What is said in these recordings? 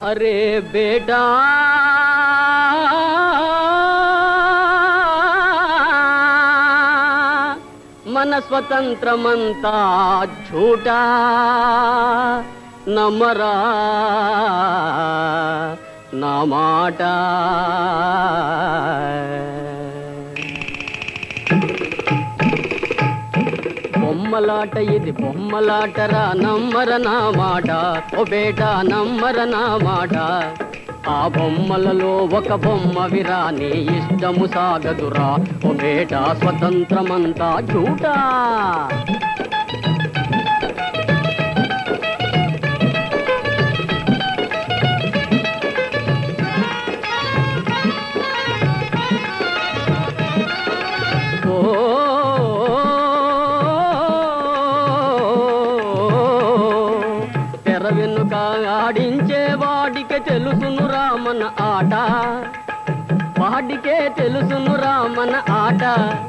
అరే బేటా మన స్వతంత్రమంతా ఝూటా నమ్మరా నా మాట బొమ్మలాట ఇది బొమ్మలాటరా నమ్మర నా మాట ఓ బేటా నమ్మర నా మాట ఆ బొమ్మలలో ఒక బొమ్మ విరా నీ ఇష్టము సాగదురా ఓ బేటా స్వతంత్రమంతా ఝూటా ఓ తెర వెనుక ఆడించే వాడికే తెలుసును రామన ఆట వాడికే తెలుసును రామన ఆట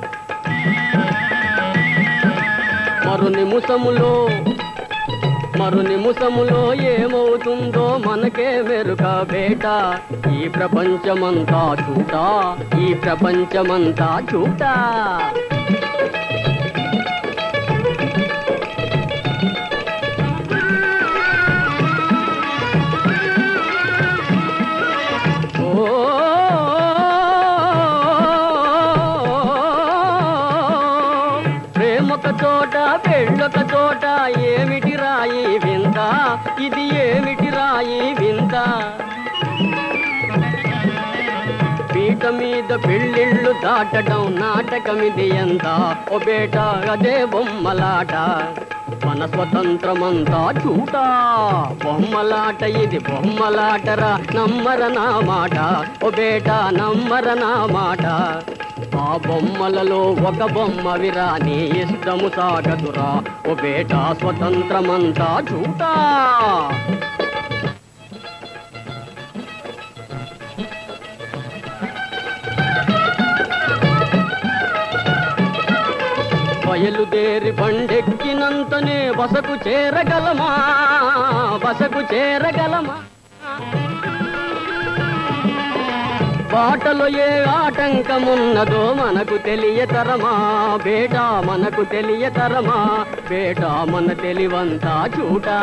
మరు నిముసములో మరు నిముసములో ఏమవుతుందో మనకే మెరుక బేట ఈ ప్రపంచమంతా చూటా ఈ ప్రపంచమంతా చూటా ప్రేమొక చోట పెళ్ళొక చోట ఏమిటి రాయి వింత ఇది ఏమిటి రాయి వింత పీట మీద పెళ్ళిళ్ళు దాటడం నాటకమిది ఎంత ఓ బేట అదే బొమ్మలాట మన స్వతంత్రమంతా చూటా బొమ్మలాట ఇది బొమ్మలాటరా నమ్మర నా మాట ఓ బేట నమ్మర నా మాట ఆ బొమ్మలలో ఒక బొమ్మ విరా నీ ఇష్టము సాగదురా ఓ బేట స్వతంత్రమంతా చూటా బయలుదేరి బండెక్కినంతనే బసకు చేరగలమా బసకు చేరగలమా బాటలో ఏ ఆటంకమున్నదో మనకు తెలియతరమా బేటా మనకు తెలియతరమా బేటా మన తెలివంతా చూటా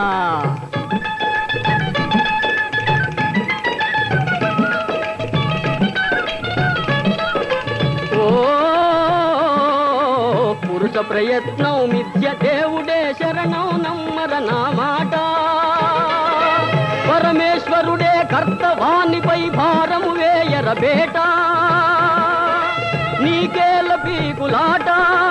ఓ పురుష ప్రయత్నం మిథ్య దేవుడే శరణం నమ్మర నా మాట పరమేశ్వరుడే కర్తవానిపై భారము వేయర బేట నీకేల పీకులాట